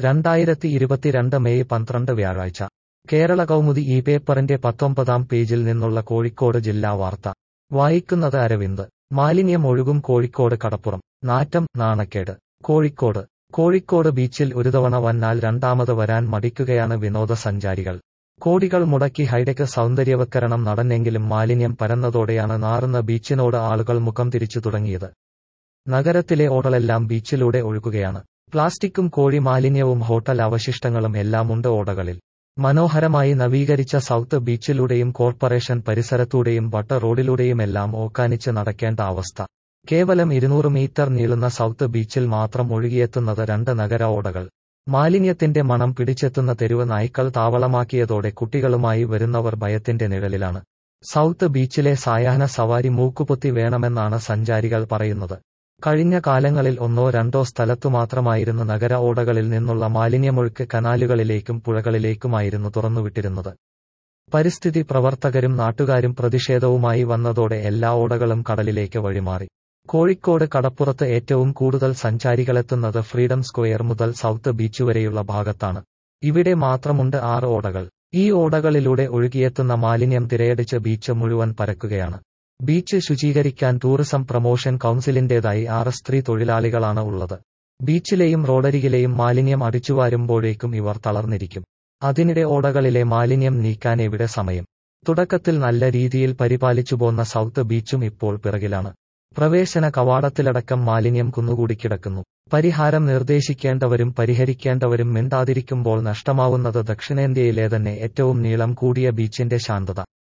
രണ്ടായിരത്തി ഇരുപത്തിരണ്ട് മെയ് പന്ത്രണ്ട് വ്യാഴാഴ്ച കേരള കൗമുദി ഈ പേപ്പറിന്റെ പത്തൊമ്പതാം പേജിൽ നിന്നുള്ള കോഴിക്കോട് ജില്ലാ വാർത്ത വായിക്കുന്നത് അരവിന്ദ് മാലിന്യം ഒഴുകും കോഴിക്കോട് കടപ്പുറം നാറ്റം നാണക്കേട് കോഴിക്കോട് കോഴിക്കോട് ബീച്ചിൽ ഒരു തവണ വന്നാൽ രണ്ടാമത് വരാൻ മടിക്കുകയാണ് വിനോദസഞ്ചാരികൾ കോടികൾ മുടക്കി ഹൈടെക് സൗന്ദര്യവൽക്കരണം നടന്നെങ്കിലും മാലിന്യം പരന്നതോടെയാണ് നാറുന്ന ബീച്ചിനോട് ആളുകൾ മുഖം തിരിച്ചു തുടങ്ങിയത് നഗരത്തിലെ ഓടലെല്ലാം ബീച്ചിലൂടെ ഒഴുകുകയാണ് പ്ലാസ്റ്റിക്കും കോഴി മാലിന്യവും ഹോട്ടൽ അവശിഷ്ടങ്ങളും എല്ലാമുണ്ട് ഓടകളിൽ മനോഹരമായി നവീകരിച്ച സൗത്ത് ബീച്ചിലൂടെയും കോർപ്പറേഷൻ പരിസരത്തൂടെയും വട്ട റോഡിലൂടെയുമെല്ലാം ഓക്കാനിച്ച് നടക്കേണ്ട അവസ്ഥ കേവലം ഇരുന്നൂറ് മീറ്റർ നീളുന്ന സൗത്ത് ബീച്ചിൽ മാത്രം ഒഴുകിയെത്തുന്നത് രണ്ട് നഗര ഓടകൾ മാലിന്യത്തിന്റെ മണം പിടിച്ചെത്തുന്ന തെരുവ് നായ്ക്കൾ താവളമാക്കിയതോടെ കുട്ടികളുമായി വരുന്നവർ ഭയത്തിന്റെ നിഴലിലാണ് സൗത്ത് ബീച്ചിലെ സായാഹ്ന സവാരി മൂക്കുപൊത്തി വേണമെന്നാണ് സഞ്ചാരികൾ പറയുന്നത് കഴിഞ്ഞ കാലങ്ങളിൽ ഒന്നോ രണ്ടോ സ്ഥലത്തു മാത്രമായിരുന്നു നഗര ഓടകളിൽ നിന്നുള്ള മാലിന്യമൊഴുക്ക് കനാലുകളിലേക്കും പുഴകളിലേക്കുമായിരുന്നു തുറന്നുവിട്ടിരുന്നത് പരിസ്ഥിതി പ്രവർത്തകരും നാട്ടുകാരും പ്രതിഷേധവുമായി വന്നതോടെ എല്ലാ ഓടകളും കടലിലേക്ക് വഴിമാറി കോഴിക്കോട് കടപ്പുറത്ത് ഏറ്റവും കൂടുതൽ സഞ്ചാരികളെത്തുന്നത് ഫ്രീഡം സ്ക്വയർ മുതൽ സൗത്ത് ബീച്ച് വരെയുള്ള ഭാഗത്താണ് ഇവിടെ മാത്രമുണ്ട് ആറ് ഓടകൾ ഈ ഓടകളിലൂടെ ഒഴുകിയെത്തുന്ന മാലിന്യം തിരയടിച്ച് ബീച്ച് മുഴുവൻ പരക്കുകയാണ് ബീച്ച് ശുചീകരിക്കാൻ ടൂറിസം പ്രൊമോഷൻ കൗൺസിലിന്റേതായി ആറ് സ്ത്രീ തൊഴിലാളികളാണ് ഉള്ളത് ബീച്ചിലെയും റോഡരികിലെയും മാലിന്യം അടിച്ചുവാരുമ്പോഴേക്കും ഇവർ തളർന്നിരിക്കും അതിനിടെ ഓടകളിലെ മാലിന്യം നീക്കാൻ എവിടെ സമയം തുടക്കത്തിൽ നല്ല രീതിയിൽ പരിപാലിച്ചു പോന്ന സൗത്ത് ബീച്ചും ഇപ്പോൾ പിറകിലാണ് പ്രവേശന കവാടത്തിലടക്കം മാലിന്യം കുന്നുകൂടി കിടക്കുന്നു പരിഹാരം നിർദ്ദേശിക്കേണ്ടവരും പരിഹരിക്കേണ്ടവരും മിണ്ടാതിരിക്കുമ്പോൾ നഷ്ടമാവുന്നത് ദക്ഷിണേന്ത്യയിലെ തന്നെ ഏറ്റവും നീളം കൂടിയ ബീച്ചിന്റെ ശാന്തത